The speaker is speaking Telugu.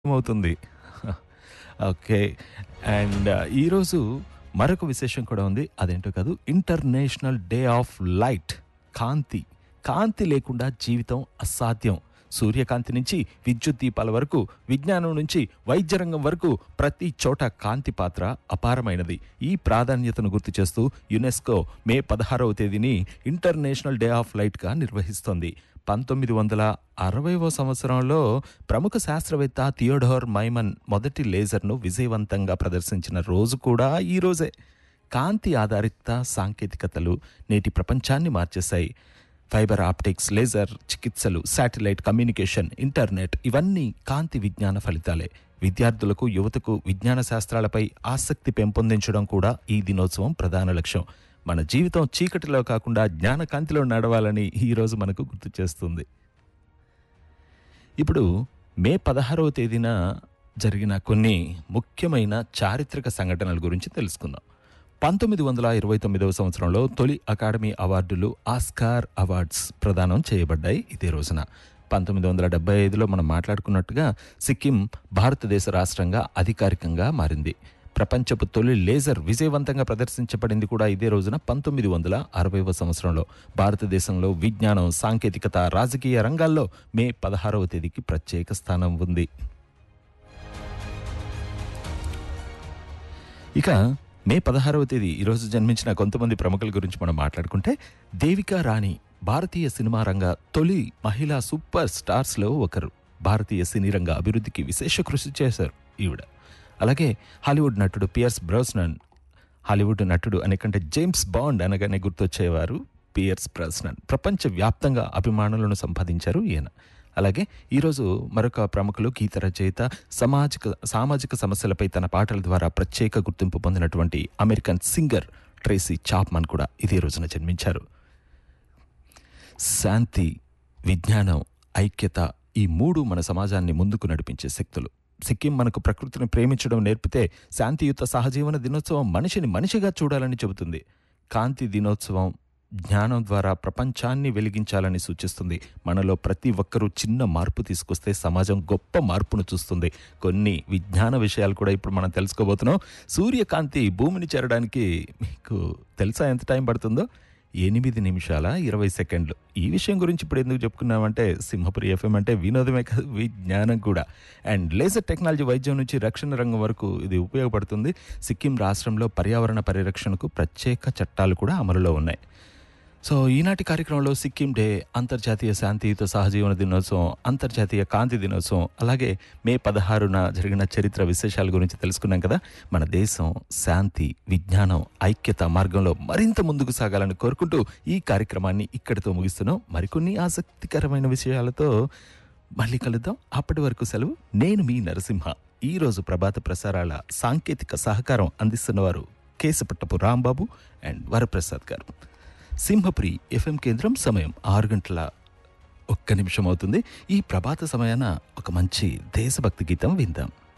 అవుతుంది ఓకే అండ్ ఈరోజు మరొక విశేషం కూడా ఉంది అదేంటో కాదు ఇంటర్నేషనల్ డే ఆఫ్ లైట్ కాంతి కాంతి లేకుండా జీవితం అసాధ్యం సూర్యకాంతి నుంచి విద్యుత్ దీపాల వరకు విజ్ఞానం నుంచి వైద్య రంగం వరకు ప్రతి చోట కాంతి పాత్ర అపారమైనది ఈ ప్రాధాన్యతను గుర్తు చేస్తూ యునెస్కో మే పదహారవ తేదీని ఇంటర్నేషనల్ డే ఆఫ్ లైట్గా నిర్వహిస్తోంది పంతొమ్మిది వందల అరవైవ సంవత్సరంలో ప్రముఖ శాస్త్రవేత్త థియోడోర్ మైమన్ మొదటి లేజర్ను విజయవంతంగా ప్రదర్శించిన రోజు కూడా ఈ రోజే కాంతి ఆధారిత సాంకేతికతలు నేటి ప్రపంచాన్ని మార్చేశాయి ఫైబర్ ఆప్టిక్స్ లేజర్ చికిత్సలు శాటిలైట్ కమ్యూనికేషన్ ఇంటర్నెట్ ఇవన్నీ కాంతి విజ్ఞాన ఫలితాలే విద్యార్థులకు యువతకు విజ్ఞాన శాస్త్రాలపై ఆసక్తి పెంపొందించడం కూడా ఈ దినోత్సవం ప్రధాన లక్ష్యం మన జీవితం చీకటిలో కాకుండా జ్ఞాన కాంతిలో నడవాలని ఈరోజు మనకు గుర్తు చేస్తుంది ఇప్పుడు మే పదహారవ తేదీన జరిగిన కొన్ని ముఖ్యమైన చారిత్రక సంఘటనల గురించి తెలుసుకుందాం పంతొమ్మిది వందల ఇరవై తొమ్మిదవ సంవత్సరంలో తొలి అకాడమీ అవార్డులు ఆస్కార్ అవార్డ్స్ ప్రదానం చేయబడ్డాయి ఇదే రోజున పంతొమ్మిది వందల డెబ్బై ఐదులో మనం మాట్లాడుకున్నట్టుగా సిక్కిం భారతదేశ రాష్ట్రంగా అధికారికంగా మారింది ప్రపంచపు తొలి లేజర్ విజయవంతంగా ప్రదర్శించబడింది కూడా ఇదే రోజున పంతొమ్మిది వందల అరవైవ సంవత్సరంలో భారతదేశంలో విజ్ఞానం సాంకేతికత రాజకీయ రంగాల్లో మే పదహారవ తేదీకి ప్రత్యేక స్థానం ఉంది ఇక మే పదహారవ తేదీ ఈరోజు జన్మించిన కొంతమంది ప్రముఖుల గురించి మనం మాట్లాడుకుంటే దేవికా రాణి భారతీయ సినిమా రంగ తొలి మహిళా సూపర్ స్టార్స్లో ఒకరు భారతీయ సినీ రంగ అభివృద్ధికి విశేష కృషి చేశారు ఈవిడ అలాగే హాలీవుడ్ నటుడు పియర్స్ బ్రోస్నన్ హాలీవుడ్ నటుడు అనేకంటే జేమ్స్ బాండ్ అనగానే గుర్తొచ్చేవారు పియర్స్ బ్రోస్నన్ ప్రపంచ వ్యాప్తంగా అభిమానులను సంపాదించారు ఈయన అలాగే ఈరోజు మరొక ప్రముఖులు గీత రచయిత సామాజిక సామాజిక సమస్యలపై తన పాటల ద్వారా ప్రత్యేక గుర్తింపు పొందినటువంటి అమెరికన్ సింగర్ ట్రేసీ చాప్మన్ కూడా ఇదే రోజున జన్మించారు శాంతి విజ్ఞానం ఐక్యత ఈ మూడు మన సమాజాన్ని ముందుకు నడిపించే శక్తులు సిక్కిం మనకు ప్రకృతిని ప్రేమించడం నేర్పితే శాంతియుత సహజీవన దినోత్సవం మనిషిని మనిషిగా చూడాలని చెబుతుంది కాంతి దినోత్సవం జ్ఞానం ద్వారా ప్రపంచాన్ని వెలిగించాలని సూచిస్తుంది మనలో ప్రతి ఒక్కరూ చిన్న మార్పు తీసుకొస్తే సమాజం గొప్ప మార్పును చూస్తుంది కొన్ని విజ్ఞాన విషయాలు కూడా ఇప్పుడు మనం తెలుసుకోబోతున్నాం సూర్యకాంతి భూమిని చేరడానికి మీకు తెలుసా ఎంత టైం పడుతుందో ఎనిమిది నిమిషాల ఇరవై సెకండ్లు ఈ విషయం గురించి ఇప్పుడు ఎందుకు చెప్పుకున్నామంటే సింహపురి ఎఫ్ఎం అంటే వినోదమే కాదు విజ్ఞానం కూడా అండ్ లేజర్ టెక్నాలజీ వైద్యం నుంచి రక్షణ రంగం వరకు ఇది ఉపయోగపడుతుంది సిక్కిం రాష్ట్రంలో పర్యావరణ పరిరక్షణకు ప్రత్యేక చట్టాలు కూడా అమలులో ఉన్నాయి సో ఈనాటి కార్యక్రమంలో సిక్కిం డే అంతర్జాతీయ శాంతియుత సహజీవన దినోత్సవం అంతర్జాతీయ కాంతి దినోత్సవం అలాగే మే పదహారున జరిగిన చరిత్ర విశేషాల గురించి తెలుసుకున్నాం కదా మన దేశం శాంతి విజ్ఞానం ఐక్యత మార్గంలో మరింత ముందుకు సాగాలని కోరుకుంటూ ఈ కార్యక్రమాన్ని ఇక్కడితో ముగిస్తున్నాం మరికొన్ని ఆసక్తికరమైన విషయాలతో మళ్ళీ కలుద్దాం అప్పటి వరకు సెలవు నేను మీ నరసింహ ఈ రోజు ప్రభాత ప్రసారాల సాంకేతిక సహకారం అందిస్తున్నవారు కేశపట్టపు రాంబాబు అండ్ వరప్రసాద్ గారు సింహపురి ఎఫ్ఎం కేంద్రం సమయం ఆరు గంటల ఒక్క నిమిషం అవుతుంది ఈ ప్రభాత సమయాన ఒక మంచి దేశభక్తి గీతం విందాం